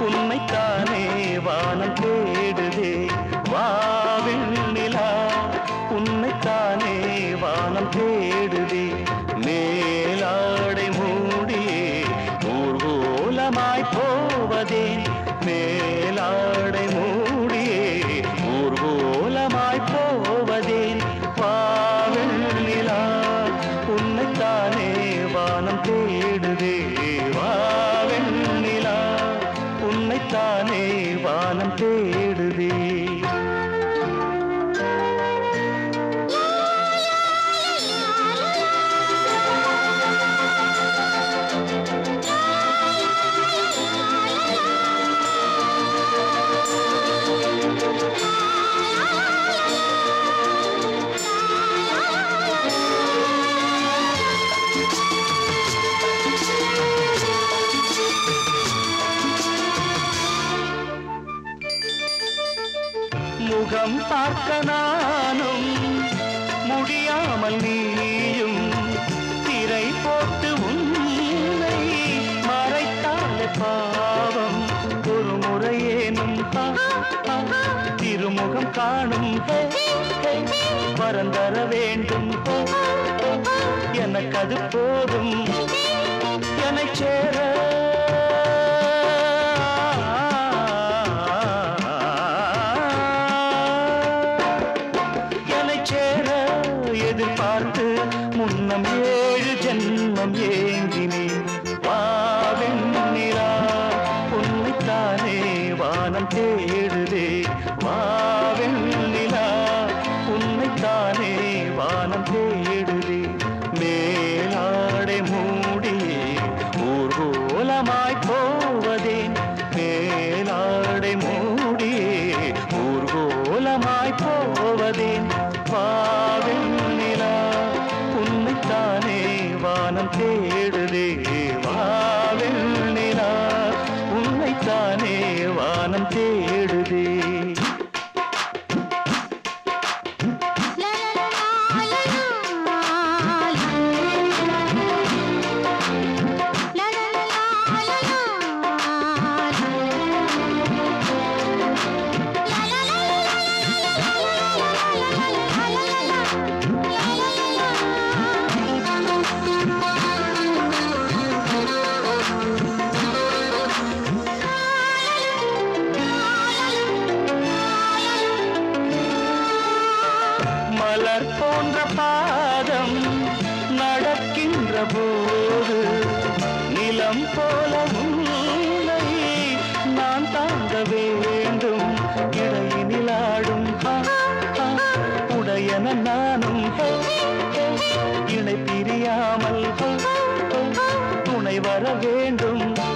உன்னைத்தானே வானம் தேடுதே வாவில் நிலா உன்னைத்தானே வானம் தேடுதே மேலாடை மூடியே ஊர்கோலமாய் போவதே மேலாடை மூடியே ஊர்கோலமாய் போவதேன் வாவில் நிலா உன்னைத்தானே வானம் தேடுதே வாவில் நிலா உன்னைத்தானே வானம் தேடுதே முகம் பார்க்க நானும் முடியாமல் நீயும் திரை போட்டு உன்னை மறைத்தாலே பாவம் ஒரு முறையேனும் ஆ, ஆ, திருமுகம் காணும் ஹே, ஹே, வரம் தர வேண்டும் ஹோ, ஹோ, எனக்கு அது போதும் என்னை சேர என்னை சேர எதிர்பார்த்து முன்னம் ஏழு ஜென்மம் ஏங்கினேன் வாவெண்ணிலா உன்னைத்தானே வானம் தேடுதே வாவெண்ணிலா உன்னைத்தானே வானம் தேடுதே மேலாடை மூடியே ஊர்கோலமாய் போவதேன் மேலாடை மூடியே ஊர்கோலமாய் போவதேன் பாவில் நிலா உன்னைத்தானே வானம் தேடுதே வாவில் நிலா உன்னைத்தானே வானம் தேடுதே மலர் போன்ற பாதம் நடக்கின்ற போது நிலம் போல உன்னை நான் தாங்க வேண்டும் இடையினில் ஆடும் ஆ, ஆ, உடையன நானும் ஹே, ஹே, இணை பிரியாமல் ஹே, ஹே, துணை வர வேண்டும்